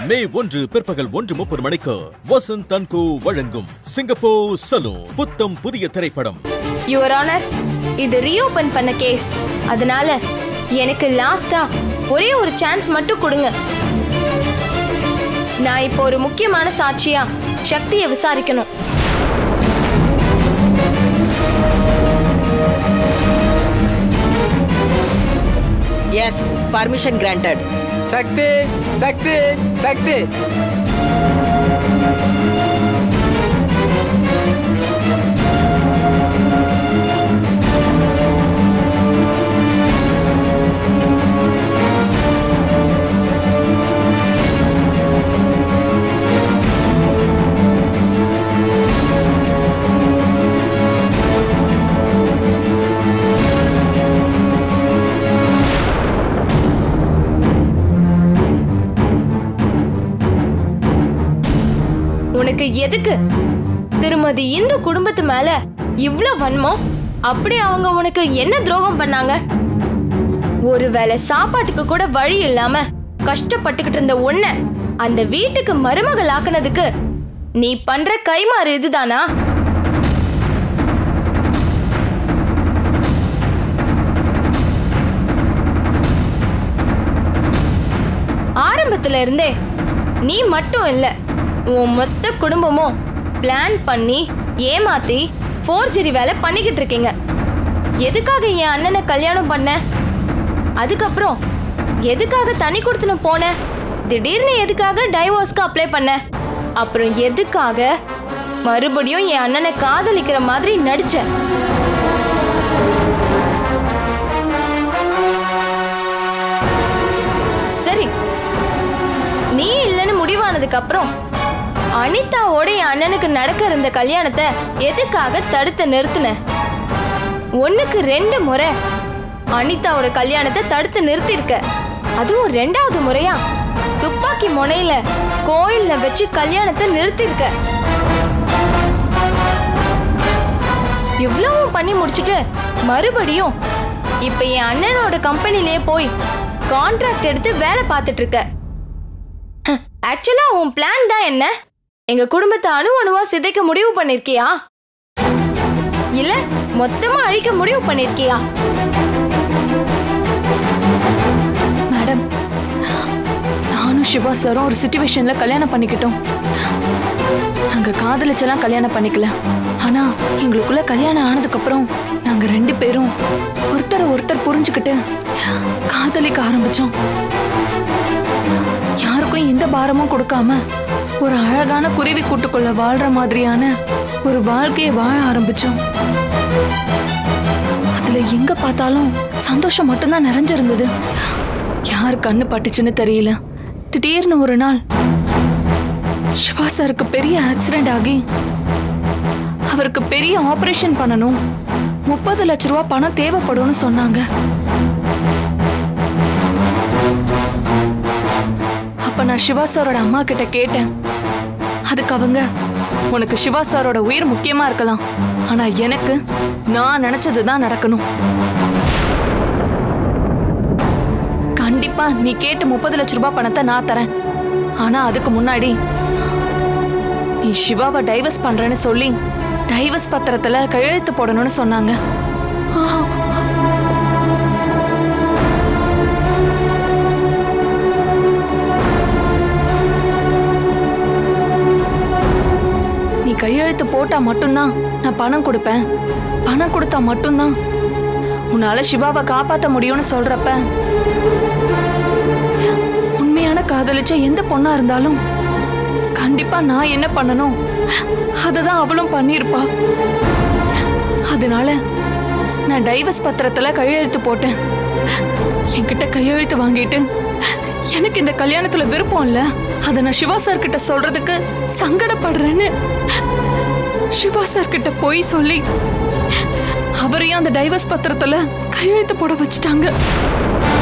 மே ஒன்று பிற்பகல் ஒன்று முப்பது மணிக்கு வசந்த் தன்கு வழங்கும் சிங்கப்பூர் சலூன் புத்தம் புதிய திரைப்படம் யுவர் ஆனர் இது ரீஓபன் பண்ண கேஸ் அதனால எனக்கு லாஸ்டா ஒரே ஒரு சான்ஸ் மட்டும் கொடுங்க நான் இப்போ ஒரு முக்கியமான சாட்சியா சக்தியை விசாரிக்கணும் yes permission granted Sakthi Sakthi Sakthi உனக்கு எதுக்கு திருமதி இந்து குடும்பத்து மேல இவ்ளோ வன்மம் அப்படி அவங்க உனக்கு என்ன துரோகம் பண்ணாங்க ஒருவேளை சாப்பாட்டுக்கு கூட வழி இல்லாம கஷ்டப்பட்டுக்கிட்டு இருந்த உன்ன அந்த வீட்டுக்கு மருமகள் ஆக்குனதுக்கு நீ பண்ற கைமாறு இதுதானா ஆரம்பத்துல இருந்தே நீ மட்டும் இல்ல உன் மொத்த குடும்பமும் பிளான் பண்ணி ஏமாத்தி ஃபோர்ஜரி வேலை பண்ணிக்கிட்டு இருக்கீங்க எதுக்காக என் அண்ணனை கல்யாணம் பண்ண அதுக்கப்புறம் எதுக்காக தனி கொடுத்துன்னு போன திடீர்னு எதுக்காக டைவோர்ஸ்க்கு அப்ளை பண்ண அப்புறம் எதுக்காக மறுபடியும் என் அண்ணனை காதலிக்கிற மாதிரி நடிச்ச சரி நீ இல்லைன்னு முடிவானதுக்கு அப்புறம் அனிதாவோட என் அண்ணனுக்கு நடக்க இருந்த கல்யாணத்தை எதுக்காக தடுத்து நிறுத்தின ஒண்ணுக்கு ரெண்டு முறை அனிதாவோட கல்யாணத்தை தடுத்து நிறுத்திருக்க அதுவும் ரெண்டாவது முறையா துப்பாக்கி முனையில கோயில்ல வச்சு கல்யாணத்தை நிறுத்திருக்க இவ்வளவும் பண்ணி முடிச்சிட்டு மறுபடியும் இப்ப என் அண்ணனோட கம்பெனிலேயே போய் கான்ட்ராக்ட் எடுத்து வேலை பார்த்துட்டு இருக்க ஆக்சுவலா உன் பிளான் தான் என்ன எங்க குடும்பத்தை அணு அணுவா சிதைக்க முடிவு பண்ணிருக்கியா இல்ல மொத்தமா அழிக்க முடிவு பண்ணிருக்கியா மேடம் நானும் சிவா சாரும் ஒரு சுச்சுவேஷன்ல கல்யாணம் பண்ணிக்கிட்டோம் நாங்க காதலிச்செல்லாம் கல்யாணம் பண்ணிக்கல ஆனா எங்களுக்குள்ள கல்யாணம் ஆனதுக்கு அப்புறம் நாங்க ரெண்டு பேரும் ஒருத்தரை ஒருத்தர் புரிஞ்சுக்கிட்டு காதலிக்க ஆரம்பிச்சோம் யாருக்கும் எந்த பாரமும் கொடுக்காம ஒரு அழகான குருவி கூட்டுக்குள்ள வாழ்ற மாதிரியான ஒரு வாழ்க்கையை வாழ ஆரம்பிச்சோம் அதுல எங்க பார்த்தாலும் சந்தோஷம் மட்டும்தான் நிறைஞ்சிருந்தது யார் கண்ணு பட்டுச்சுன்னு தெரியல திடீர்னு ஒரு நாள் சிவா சாருக்கு பெரிய ஆக்சிடென்ட் ஆகி அவருக்கு பெரிய ஆபரேஷன் பண்ணணும் முப்பது லட்ச ரூபா பணம் தேவைப்படும்னு சொன்னாங்க அப்ப நான் சிவா சாரோட அம்மா கிட்ட கேட்டேன் அதுக்கு அவங்க உனக்கு சிவா சாரோட உயிர் முக்கியமா இருக்கலாம் ஆனா எனக்கு நான் நினைச்சதுதான் நடக்கணும் கண்டிப்பா நீ கேட்ட முப்பது லட்ச ரூபாய் பணத்தை நான் தரேன் ஆனா அதுக்கு முன்னாடி நீ சிவாவை டைவர்ஸ் பண்றேன்னு சொல்லி டைவர்ஸ் பத்திரத்துல கையெழுத்து போடணும்னு சொன்னாங்க ஆஹா. நீ கையெழுத்து போட்டா மட்டும்தான் நான் பணம் கொடுப்பேன் பணம் கொடுத்தா மட்டும்தான் உன்னால சிவாவை காப்பாத்த முடியும்னு சொல்றப்ப உண்மையான காதலிச்ச எந்த பொண்ணா இருந்தாலும் கண்டிப்பா நான் என்ன பண்ணணும் அததான் அவளும் பண்ணியிருப்பா அதனால நான் டைவர்ஸ் பத்திரத்துல கையெழுத்து போட்டேன் என்கிட்ட கையெழுத்து வாங்கிட்டு எனக்கு இந்த கல்யாணத்துல விருப்பம் இல்ல அத நான் சிவா சார் கிட்ட சொல்றதுக்கு சங்கடப்படுறேன்னு சிவா சார் கிட்ட போய் சொல்லி அவரையும் அந்த டைவர்ஸ் பத்திரத்துல கையெழுத்து போட வச்சுட்டாங்க